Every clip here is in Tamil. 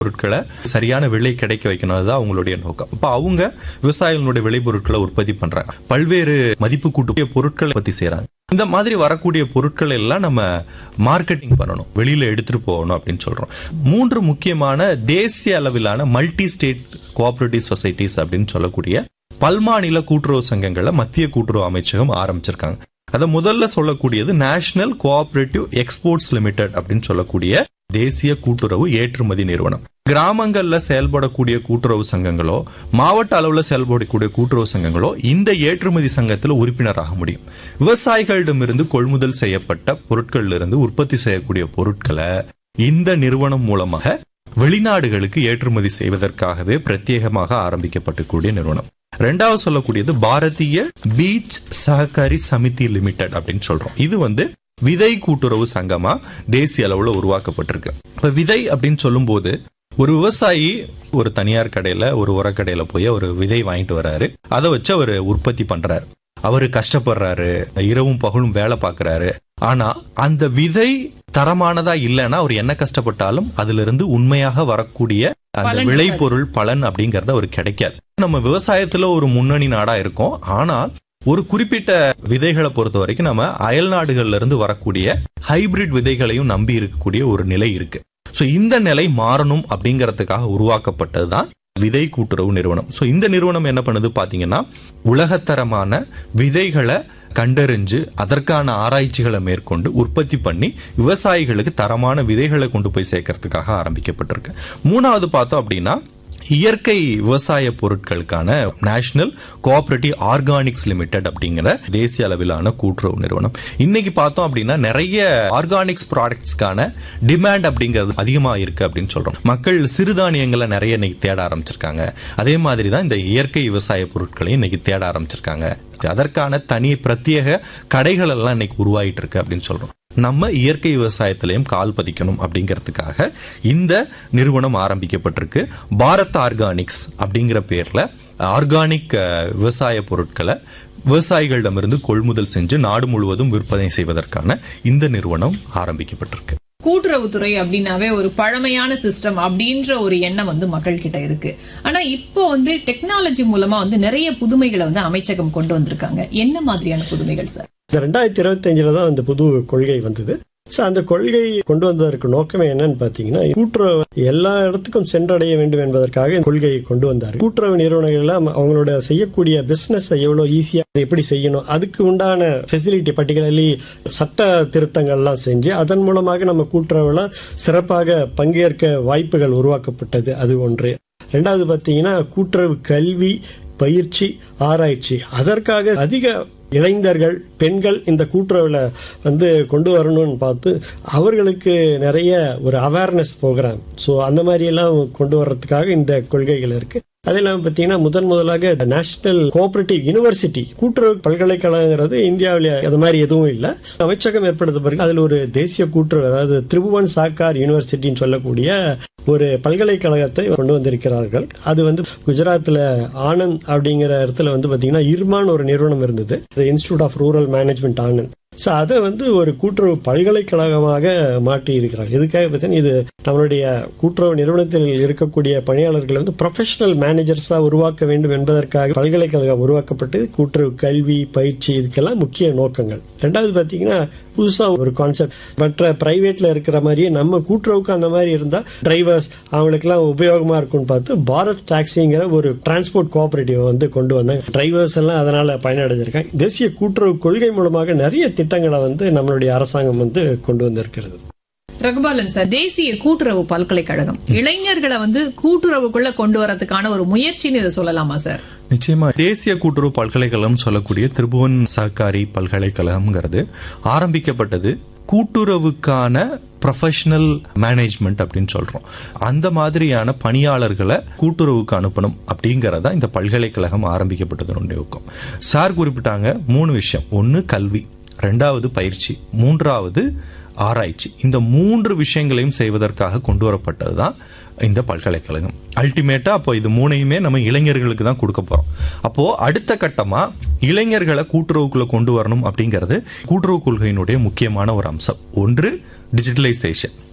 பொருட்களை சரியான விலை கிடைக்க வைக்கணும் அதுதான் அவங்களுடைய நோக்கம் இப்ப அவங்க விவசாயிகளுடைய விளைபொருட்களை உற்பத்தி பண்றாங்க பல்வேறு மதிப்பு கூட்டிய பொருட்களை உற்பத்தி செய்யறாங்க இந்த மாதிரி வரக்கூடிய பொருட்கள் எல்லாம் நம்ம மார்க்கெட்டிங் பண்ணணும் வெளியில எடுத்துட்டு போகணும் அப்படின்னு சொல்றோம் மூன்று முக்கியமான தேசிய அளவிலான மல்டி ஸ்டேட் கோஆபரேட்டிவ் சொசைட்டிஸ் அப்படின்னு சொல்லக்கூடிய பல்மாநில கூட்டுறவு சங்கங்களை மத்திய கூட்டுறவு அமைச்சகம் ஆரம்பிச்சிருக்காங்க அத முதல்ல சொல்லக்கூடியது நேஷனல் கோஆபரேட்டிவ் எக்ஸ்போர்ட்ஸ் லிமிடெட் அப்படின்னு சொல்லக்கூடிய தேசிய கூட்டுறவு ஏற்றுமதி நிறுவனம் கிராமங்கள்ல செயல்படக்கூடிய கூட்டுறவு சங்கங்களோ மாவட்ட அளவுல செயல்படக்கூடிய கூட்டுறவு சங்கங்களோ இந்த ஏற்றுமதி சங்கத்தில் உறுப்பினராக முடியும் விவசாயிகளிடமிருந்து கொள்முதல் செய்யப்பட்ட பொருட்கள்ல இருந்து உற்பத்தி செய்யக்கூடிய பொருட்களை இந்த நிறுவனம் மூலமாக வெளிநாடுகளுக்கு ஏற்றுமதி செய்வதற்காகவே பிரத்யேகமாக ஆரம்பிக்கப்பட்டக்கூடிய நிறுவனம் ரெண்டாவது சொல்லக்கூடியது பாரதிய பீச் சஹகாரி சமிதி லிமிடெட் அப்படின்னு சொல்றோம் இது வந்து விதை கூட்டுறவு சங்கமா தேசிய அளவுல உருவாக்கப்பட்டிருக்கு இப்ப விதை அப்படின்னு சொல்லும்போது ஒரு விவசாயி ஒரு தனியார் கடையில ஒரு உரக்கடையில போய் ஒரு விதை வாங்கிட்டு வராரு அதை வச்சு அவர் உற்பத்தி பண்றாரு அவரு கஷ்டப்படுறாரு இரவும் பகலும் வேலை பார்க்கறாரு ஆனா அந்த விதை தரமானதா இல்லைன்னா அவர் என்ன கஷ்டப்பட்டாலும் அதுல இருந்து உண்மையாக வரக்கூடிய அந்த பலன் விளைபொருள் பலன் அப்படிங்கறது அவருக்கு கிடைக்காது நம்ம விவசாயத்துல ஒரு முன்னணி நாடா இருக்கோம் ஆனால் ஒரு குறிப்பிட்ட விதைகளை பொறுத்த வரைக்கும் நம்ம அயல் நாடுகள்ல இருந்து வரக்கூடிய ஹைபிரிட் விதைகளையும் நம்பி இருக்கக்கூடிய ஒரு நிலை இருக்கு சோ இந்த நிலை மாறணும் அப்படிங்கறதுக்காக உருவாக்கப்பட்டதுதான் விதை கூட்டுறவு நிறுவனம் சோ இந்த நிறுவனம் என்ன பண்ணுது பாத்தீங்கன்னா உலகத்தரமான விதைகளை கண்டறிஞ்சு அதற்கான ஆராய்ச்சிகளை மேற்கொண்டு உற்பத்தி பண்ணி விவசாயிகளுக்கு தரமான விதைகளை கொண்டு போய் சேர்க்கறதுக்காக ஆரம்பிக்கப்பட்டிருக்கு மூணாவது பார்த்தோம் அப்படின்னா இயற்கை விவசாய பொருட்களுக்கான நேஷனல் கோஆபரேட்டிவ் ஆர்கானிக்ஸ் லிமிடெட் அப்படிங்கிற தேசிய அளவிலான கூட்டுறவு நிறுவனம் இன்னைக்கு பார்த்தோம் அப்படின்னா நிறைய ஆர்கானிக்ஸ் ப்ராடக்ட்ஸ்க்கான டிமாண்ட் அப்படிங்கிறது அதிகமா இருக்கு அப்படின்னு சொல்றோம் மக்கள் சிறுதானியங்களை நிறைய இன்னைக்கு தேட ஆரம்பிச்சிருக்காங்க அதே மாதிரி தான் இந்த இயற்கை விவசாய பொருட்களையும் இன்னைக்கு தேட ஆரம்பிச்சிருக்காங்க அதற்கான தனி பிரத்யேக கடைகள் எல்லாம் இன்னைக்கு உருவாயிட்டு இருக்கு அப்படின்னு சொல்றோம் நம்ம இயற்கை விவசாயத்திலையும் கால் பதிக்கணும் அப்படிங்கிறதுக்காக இந்த நிறுவனம் ஆரம்பிக்கப்பட்டிருக்கு பாரத் ஆர்கானிக்ஸ் அப்படிங்கிற பேர்ல ஆர்கானிக் அஹ், விவசாய பொருட்களை விவசாயிகளிடமிருந்து கொள்முதல் செஞ்சு நாடு முழுவதும் விற்பனை செய்வதற்கான இந்த நிறுவனம் ஆரம்பிக்கப்பட்டிருக்கு கூட்டுறவுத்துறை அப்படின்னாவே ஒரு பழமையான சிஸ்டம் அப்படின்ற ஒரு எண்ணம் வந்து மக்கள் கிட்ட இருக்கு ஆனா இப்போ வந்து டெக்னாலஜி மூலமா வந்து நிறைய புதுமைகளை வந்து அமைச்சகம் கொண்டு வந்திருக்காங்க என்ன மாதிரியான புதுமைகள் சார் இந்த ரெண்டாயிரத்தி இருபத்தி அஞ்சுல தான் அந்த புது கொள்கை வந்தது ஸோ அந்த கொள்கை கொண்டு வந்ததற்கு நோக்கமே என்னன்னு பாத்தீங்கன்னா கூட்டுறவு எல்லா இடத்துக்கும் சென்றடைய வேண்டும் என்பதற்காக இந்த கொள்கையை கொண்டு வந்தார் கூட்டுறவு நிறுவனங்கள் எல்லாம் அவங்களோட செய்யக்கூடிய பிசினஸ் எவ்வளவு ஈஸியா அதை எப்படி செய்யணும் அதுக்கு உண்டான ஃபெசிலிட்டி பர்டிகுலர்லி சட்ட திருத்தங்கள்லாம் செஞ்சு அதன் மூலமாக நம்ம கூட்டுறவுல சிறப்பாக பங்கேற்க வாய்ப்புகள் உருவாக்கப்பட்டது அது ஒன்று ரெண்டாவது பாத்தீங்கன்னா கூட்டுறவு கல்வி பயிற்சி ஆராய்ச்சி அதற்காக அதிக இளைஞர்கள் பெண்கள் இந்த கூட்டுறவுல வந்து கொண்டு வரணும்னு பார்த்து அவர்களுக்கு நிறைய ஒரு அவேர்னஸ் ப்ரோக்ராம் ஸோ அந்த மாதிரி எல்லாம் கொண்டு வர்றதுக்காக இந்த கொள்கைகள் இருக்கு அது இல்லாம பாத்தீங்கன்னா முதன் முதலாக நேஷனல் கோஆபரேட்டிவ் யூனிவர்சிட்டி கூட்டுறவு பல்கலைக்கழகங்கிறது இந்தியாவில் அது மாதிரி எதுவும் இல்ல அமைச்சகம் ஏற்படுத்த பிறகு அதுல ஒரு தேசிய கூட்டுறவு அதாவது திரிபுவன் சாக்கார் யூனிவர்சிட்டின்னு சொல்லக்கூடிய ஒரு பல்கலைக்கழகத்தை கொண்டு வந்திருக்கிறார்கள் அது வந்து குஜராத்ல ஆனந்த் அப்படிங்கிற இடத்துல வந்து பாத்தீங்கன்னா இர்மான் ஒரு நிறுவனம் இருந்தது institute of rural management Anand so அதை வந்து ஒரு கூட்டுறவு பல்கலைக்கழகமாக மாற்றி இருக்கிறார் இதுக்காக பார்த்தீங்கன்னா இது நம்மளுடைய கூட்டுறவு நிறுவனத்தில் இருக்கக்கூடிய பணியாளர்களை வந்து ப்ரொஃபஷனல் மேனேஜர்ஸா உருவாக்க வேண்டும் என்பதற்காக பல்கலைக்கழகம் உருவாக்கப்பட்டு கூட்டுறவு கல்வி பயிற்சி இதுக்கெல்லாம் முக்கிய நோக்கங்கள் ரெண்டாவது பார்த்தீங்கன்னா புதுசா ஒரு கான்செப்ட் மற்ற பிரைவேட்ல இருக்கிற மாதிரியே நம்ம கூட்டுறவுக்கு அந்த மாதிரி இருந்தா டிரைவர்ஸ் அவங்களுக்குலாம் உபயோகமா இருக்கும்னு பார்த்து பாரத் டாக்ஸிங்கிற ஒரு டிரான்ஸ்போர்ட் கோஆபரேட்டிவ் வந்து கொண்டு வந்தாங்க டிரைவர்ஸ் எல்லாம் அதனால பயனடைஞ்சிருக்காங்க தேசிய கூட்டுறவு கொள்கை மூலமாக நிறைய திட்டங்களை வந்து நம்மளுடைய அரசாங்கம் வந்து கொண்டு வந்திருக்கிறது ரகுபாலன் சார் தேசிய கூட்டுறவு பல்கலைக்கழகம் இளைஞர்களை வந்து கூட்டுறவுக்குள்ள கொண்டு வரதுக்கான ஒரு முயற்சின்னு இதை சொல்லலாமா சார் நிச்சயமா தேசிய கூட்டுறவு பல்கலைக்கழகம் சொல்லக்கூடிய திருபுவன் சஹகாரி பல்கலைக்கழகம்ங்கிறது ஆரம்பிக்கப்பட்டது கூட்டுறவுக்கான ப்ரொஃபஷனல் மேனேஜ்மெண்ட் அப்படின்னு சொல்றோம் அந்த மாதிரியான பணியாளர்களை கூட்டுறவுக்கு அனுப்பணும் அப்படிங்கறதா இந்த பல்கலைக்கழகம் ஆரம்பிக்கப்பட்டதனுடைய நோக்கம் சார் குறிப்பிட்டாங்க மூணு விஷயம் ஒன்னு கல்வி ரெண்டாவது பயிற்சி மூன்றாவது ஆராய்ச்சி இந்த மூன்று விஷயங்களையும் செய்வதற்காக கொண்டு வரப்பட்டதுதான் இந்த பல்கலைக்கழகம் அல்டிமேட்டா அப்போ இது மூணையுமே நம்ம இளைஞர்களுக்கு தான் கொடுக்க போறோம் அப்போ அடுத்த கட்டமா இளைஞர்களை கூட்டுறவுக்குள்ள கொண்டு வரணும் அப்படிங்கிறது கூட்டுறவு கொள்கையினுடைய முக்கியமான ஒரு அம்சம் ஒன்று டிஜிட்டலைசேஷன்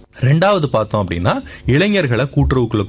ரெண்டாவது பார்த்தோம் அப்படின்னா இளைஞர்களை கூட்டுறவுக்குள்ள